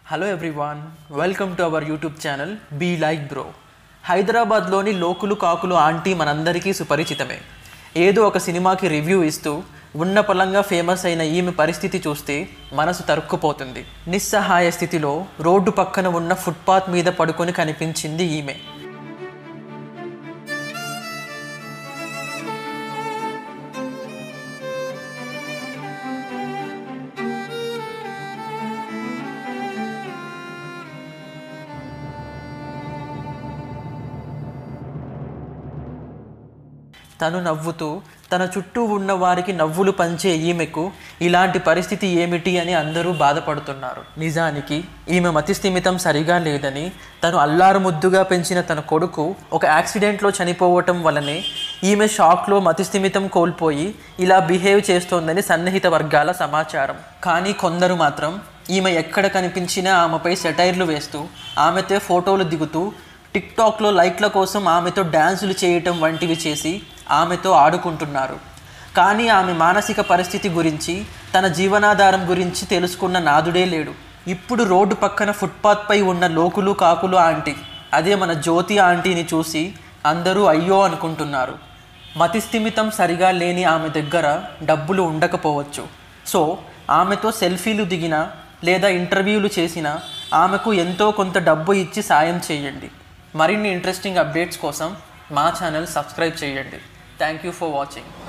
hello everyone welcome to our YouTube channel be like bro హైదరాబాద్లోని లోకులు కాకులు aunty మనందరికీ సుపరిచితమే ఏదో ఒక సినిమాకి రివ్యూ ఇస్తూ ఉన్న పలంగా ఫేమస్ అయిన ఈమె పరిస్థితి చూస్తే మనసు తరుక్కుపోతుంది నిస్సహాయ స్థితిలో రోడ్డు పక్కన ఉన్న ఫుట్పాత్ మీద పడుకొని కనిపించింది ఈమె తను నవ్వుతూ తన చుట్టూ ఉన్న వారికి నవ్వులు పంచే ఈమెకు ఇలాంటి పరిస్థితి ఏమిటి అని అందరూ బాధపడుతున్నారు నిజానికి ఈమె మతిస్థిమితం సరిగా లేదని తను అల్లారు ముద్దుగా పెంచిన తన కొడుకు ఒక యాక్సిడెంట్లో చనిపోవటం వలనే ఈమె షాక్లో మతిస్థిమితం కోల్పోయి ఇలా బిహేవ్ చేస్తోందని సన్నిహిత వర్గాల సమాచారం కానీ కొందరు మాత్రం ఈమె ఎక్కడ కనిపించినా ఆమెపై సెటైర్లు వేస్తూ ఆమెతో ఫోటోలు దిగుతూ టిక్టాక్లో లైక్ల కోసం ఆమెతో డ్యాన్సులు చేయటం వంటివి చేసి ఆమెతో ఆడుకుంటున్నారు కానీ ఆమె మానసిక పరిస్థితి గురించి తన జీవనాధారం గురించి తెలుసుకున్న నాదుడే లేడు ఇప్పుడు రోడ్డు పక్కన ఫుట్పాత్పై ఉన్న లోకులు కాకులు ఆంటీ అదే మన జ్యోతి ఆంటీని చూసి అందరూ అయ్యో అనుకుంటున్నారు మతిస్థిమితం సరిగా లేని ఆమె దగ్గర డబ్బులు ఉండకపోవచ్చు సో ఆమెతో సెల్ఫీలు దిగిన లేదా ఇంటర్వ్యూలు చేసిన ఆమెకు ఎంతో కొంత డబ్బు ఇచ్చి సాయం చేయండి మరిన్ని ఇంట్రెస్టింగ్ అప్డేట్స్ కోసం మా ఛానల్ సబ్స్క్రైబ్ చేయండి థ్యాంక్ యూ ఫర్ వాచింగ్